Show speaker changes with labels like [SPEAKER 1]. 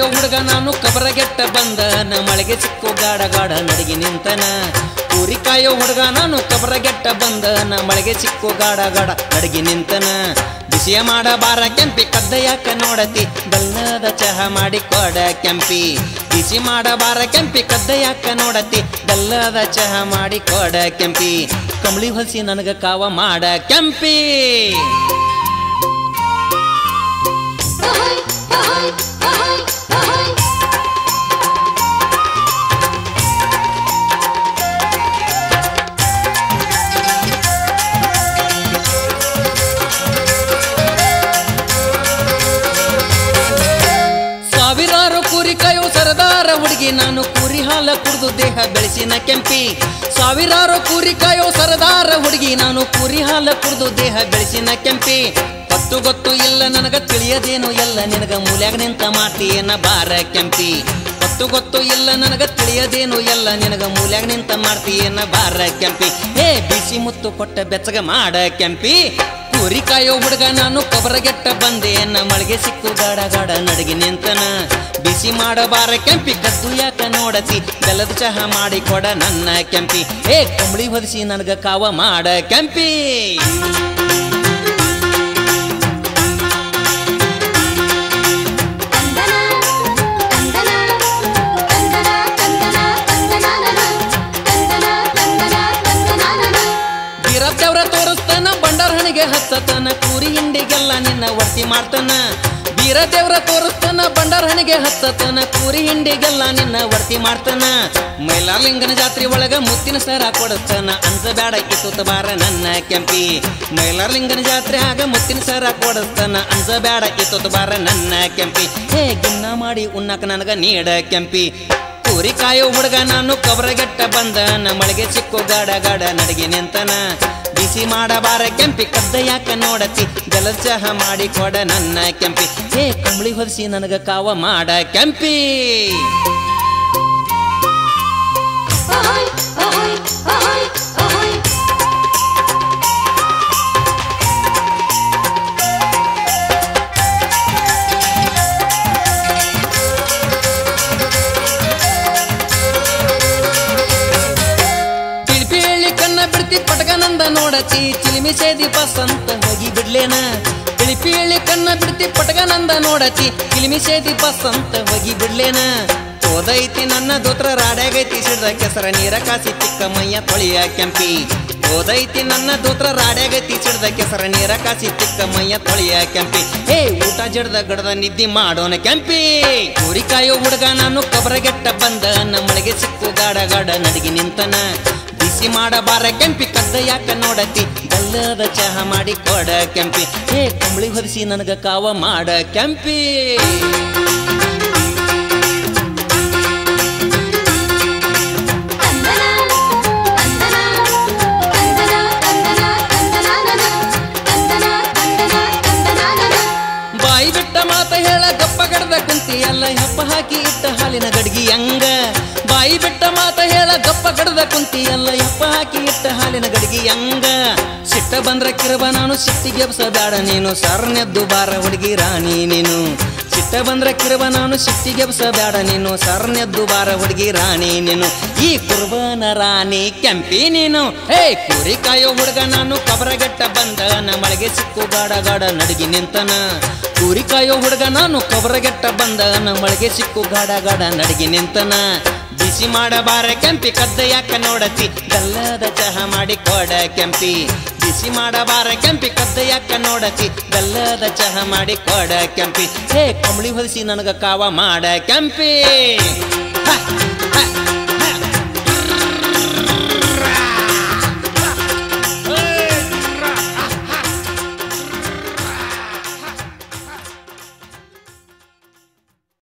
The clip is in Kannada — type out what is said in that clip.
[SPEAKER 1] ಹುಡುಗ ನಾನು ಕಬರಗೆಟ್ಟ ಬಂದ ನ ಮಳೆಗೆ ಸಿಕ್ಕು ಗಾಡ ಗಾಡ ನಡಗಿ ನಿಂತನ ಕೂರಿ ಕಾಯೋ ಹುಡುಗ ನಾನು ಕಬರಗೆಟ್ಟ ಬಂದ ನ ಮಳೆಗೆ ಸಿಕ್ಕು ಗಾಡ ಗಾಡ ನಡಗಿ ನಿಂತನ ಬಿಸಿಯ ಮಾಡ ಬಾರ ಕೆಂಪಿ ಕದ್ದ ಯಾಕ ನೋಡತಿ ಬಲ್ಲದ ಚಹ ಮಾಡಿ ಕೊಡ ಕೆಂಪಿ ಬಿಸಿ ಮಾಡ ಬಾರ ಕೆಂಪಿ ಕದ್ದ ಯಾಕ ನೋಡತಿ ಬಲ್ಲದ ಚಹ ಮಾಡಿ ಕೊಡ ಕೆಂಪಿ ಕಂಬಳಿ ಹೊಲಿಸಿ ನನಗ ಕಾವ ಮಾಡ ಕೆಂಪಿ
[SPEAKER 2] ahoy, ahoy, ahoy, ahoy.
[SPEAKER 1] ಸಾವಿರಾರು ಕುರಿ ಕಾಯೋ ಸರದಾರ ಹುಡುಗಿ ನಾನು ಕುರಿ ಹಾಲ ಕುಡಿದು ದೇಹ ಬೆಳೆಸಿನ ಕೆಂಪಿ ಸಾವಿರಾರು ಕುರಿ ಕಾಯೋ ಸರದಾರ ಹುಡುಗಿ ನಾನು ಕುರಿ ಹಾಲ ಕುಡಿದು ದೇಹ ಬೆಳೆಸಿನ ಕೆಂಪಿ ಪತ್ತು ಗೊತ್ತು ಇಲ್ಲ ನನಗ ತಿಳಿಯದೇನು ಎಲ್ಲ ನಿನಗ ಮೂಲ್ಯಾಗ ನಿಂತ ಮಾಡ್ತೀಯನ ಬಾರ ಕೆಂಪಿ ಪತ್ತು ಗೊತ್ತು ಇಲ್ಲ ನನಗ ತಿಳಿಯದೇನು ಎಲ್ಲ ನಿನಗ ಮೂಲ್ಯಾಗ ನಿಂತ ಮಾಡ್ತೀಯನ ಬಾರ ಕೆಂಪಿ ಏ ಬಿಸಿ ಮುತ್ತು ಕೊಟ್ಟ ಬೆಚ್ಚಗ ಮಾಡ ಕೆಂಪಿ ಕುರಿ ಕಾಯೋ ಹುಡುಗ ನಾನು ಕಬರಗೆಟ್ಟ ಬಂದೆ ನ ಮಳೆಗೆ ಸಿಕ್ಕು ಗಾಡ ಗಾಡ ನಡಗಿ ನಿಂತನ ಬಿಸಿ ಮಾಡಬಾರ ಕೆಂಪಿ ಕದ್ದು ಯಾಕ ನೋಡತಿ ಬೆಲ್ಲದ ಚಹ ಮಾಡಿ ಕೊಡ ನನ್ನ ಕೆಂಪಿ ಏ ಕಂಬಳಿ ಹೊದಿಸಿ ನನಗ ಕಾವ ಮಾಡ ಕೆಂಪಿ
[SPEAKER 2] ತಂದನ ತಂದನ ತಂದನ ತಂದನ ತಂದನಾನನ ತಂದನ ತಂದನ ತಂದನಾನನ
[SPEAKER 1] ಬೀರತ್ತವ್ರ ತೋರಿಸ್ತಾನ ಬಂಡಾರ ಹಣಿಗೆ ಹಚ್ಚತನ ಕೂರಿ ಹಿಂಡಿಗೆಲ್ಲ ನಿನ್ನ ವರ್ತಿ ಮಾಡ್ತಾನ ಬೀರದೇವ್ರ ತೋರಿಸ್ತಾನ ಬಂಡಾರ ಹಣಿಗೆ ಹಚ್ಚತನ ಕೂರಿ ಹಿಂಡಿಗೆಲ್ಲ ನಿನ್ನ ವರ್ತಿ ಮಾಡ್ತಾನ ಮೈಲಾರಲಿಂಗನ ಜಾತ್ರೆ ಒಳಗ ಮುತ್ತಿನ ಸರ ಕೊಡಿಸ್ತಾನ ಅಂಜಬೇಡ ಕಿತ್ತುತ್ತ ಬಾರ ನನ್ನ ಕೆಂಪಿ ಮೈಲಾರಲಿಂಗನ ಜಾತ್ರೆ ಆಗ ಮುತ್ತಿನ ಸರ ಕೊಡಿಸ್ತಾನ ಅಂಜಬೇಡ ಕಿತ್ತುತ್ತ ಬಾರ ನನ್ನ ಕೆಂಪಿ ಹೇ ಗಿನ್ನ ಮಾಡಿ ಉಣ್ಣಾಕ ನನಗ ನೀಡ ಕೆಂಪಿ ಕೂರಿ ಕಾಯೋ ಹುಡುಗ ನಾನು ಕಬರಗೆಟ್ಟ ಬಂದ ನ ಮಳೆಗೆ ಸಿಕ್ಕು ಗಾಡ ಗಾಡ ನಡಗಿ ನಿಂತನ ಬಿಸಿ ಮಾಡಬಾರ ಕೆಂಪಿ ಕದ್ದ ಯಾಕ ನೋಡತಿ ಜಲ ಚಹ ಮಾಡಿ ಕೊಡ ನನ್ನ ಕೆಂಪಿ ಹೇ ಕಂಬಳಿ ಹೊದಿಸಿ ನನಗ ಕಾವ ಮಾಡ ಕೆಂಪಿ
[SPEAKER 2] ahoy, ahoy, ahoy, ahoy.
[SPEAKER 1] ಪಿಳಿಪಿಳಿ ಕಣ್ಣ ಬಿಡ್ತಿ ಪಟಕನಂದ ನೋಡತಿ ಚಿಲಿಮಿ ಸೇದಿ ಬಸಂತ ಹೋಗಿ ಬಿಡ್ಲೇನ ಪಿಳಿಪಿಳಿ ಕಣ್ಣ ಬಿಡ್ತಿ ಪಟಕನಂದ ನೋಡತಿ ಚಿಲಿಮಿ ಸೇದಿ ಬಸಂತ ಹೋಗಿ ಬಿಡ್ಲೇನ ಓದೈತಿ ನನ್ನ ದೋತ್ರ ರಾಡ್ಯಾಗೈತಿ ಸಿಡ್ದ ಕೆಸರ ನೀರ ಕಾಸಿ ಚಿಕ್ಕ ಮೈಯ ತೊಳಿಯ ಕೆಂಪಿ ಓದೈತಿ ನನ್ನ ದೋತ್ರ ರಾಡ್ಯಾಗೈತಿ ಸಿಡ್ದ ಕೆಸರ ನೀರ ಕಾಸಿ ಚಿಕ್ಕ ಮೈಯ ತೊಳಿಯ ಕೆಂಪಿ ಹೇ ಊಟ ಜಡ್ದ ಗಡದ ನಿದ್ದಿ ಮಾಡೋನ ಕೆಂಪಿ ಕೂರಿ ಕಾಯೋ ಹುಡುಗ ನಾನು ಕಬರಗೆಟ್ಟ ಬಂದ ನಮ್ಮಳಿಗೆ ಸಿಕ್ಕು ಗಾಡ ಗಾಡ ನಡಗಿ ನಿಂತನ ಬಿಸಿ ಮಾಡಬಾರ ಕೆಂಪಿ ಕದ್ದ ಯಾಕ ನೋಡತಿ ಗಲ್ಲದ ಚಹ ಮಾಡಿ ಕೊಡ ಕೆಂಪಿ ಹೇ ಕಂಬಳಿ ಹೊದಿಸಿ ನನಗ ಕಾವ ಮಾಡ ಕೆಂಪಿ
[SPEAKER 2] ತಂದನ ತಂದನ ತಂದನ ತಂದನ ತಂದನಾನನ ತಂದನ ತಂದನ ತಂದನಾನನ
[SPEAKER 1] ಬಾಯಿ ಬಿಟ್ಟ ಮಾತ ಹೇಳ ಗಪ್ಪ ಗಡದ ಕುಂತಿ ಎಲ್ಲ ಹೆಪ್ಪ ಹಾಕಿ ಇಟ್ಟ ಹಾಲಿನ ಗಡ್ಗಿ ಹಂಗ ಬಾಯಿ ಬಿಟ್ಟ ಮಾತ ಹೇಳ ಗಪ್ಪ ಗಡದ ಕುಂತಿ ಎಲ್ಲ ಹೆಪ್ಪ ಹಾಕಿ ಇಟ್ಟ ಹಾಲಿನ ಗಡ್ಗಿ ಹಂಗ ಸಿಟ್ಟ ಬಂದ್ರ ಕಿರಬ ನಾನು ಸಿಟ್ಟಿಗೆ ಬ್ಯಾಡ ನೀನು ಸರ್ನೆದ್ದು ಬಾರ ಹುಡುಗಿ ರಾಣಿ ನೀನು ಸಿಟ್ಟ ಬಂದ್ರ ಕಿರಬ ನಾನು ಸಿಟ್ಟಿಗೆ ಬ್ಯಾಡ ನೀನು ಸರ್ನೆದ್ದು ಬಾರ ಹುಡುಗಿ ರಾಣಿ ನೀನು ಈ ಕುರ್ಬನ ರಾಣಿ ಕೆಂಪಿ ನೀನು ಹೇ ಕುರಿ ಕಾಯೋ ಹುಡುಗ ನಾನು ಕಬರಗಟ್ಟ ಬಂದ ನ ಮಳೆಗೆ ಸಿಕ್ಕು ಗಾಡ ಗಾಡ ನಡಗಿ ನಿಂತನ ಕೂರಿ ಕಾಯೋ ಹುಡುಗ ನಾನು ಕಬರಗೆಟ್ಟ ಬಂದ ನ ಮಳೆಗೆ ಸಿಕ್ಕು ಗಾಡ ಗಾಡ ನಡಗಿ ನಿಂತನ ಬಿಸಿ ಮಾಡಬಾರ ಕೆಂಪಿ ಕದ್ದ ಯಾಕ ನೋಡತಿ ಗಲ್ಲದ ಚಹ ಮಾಡಿ ಕೊಡ ಕೆಂಪಿ ಬಿಸಿ ಮಾಡಬಾರ ಕೆಂಪಿ ಕದ್ದ ಯಾಕ ನೋಡತಿ ಗಲ್ಲದ ಚಹ ಮಾಡಿ ಕೊಡ ಕೆಂಪಿ ಹೇ ಕಂಬಳಿ ಹೊದಿಸಿ ನನಗ ಕಾವ ಮಾಡ ಕೆಂಪಿ ಹ, ಹ,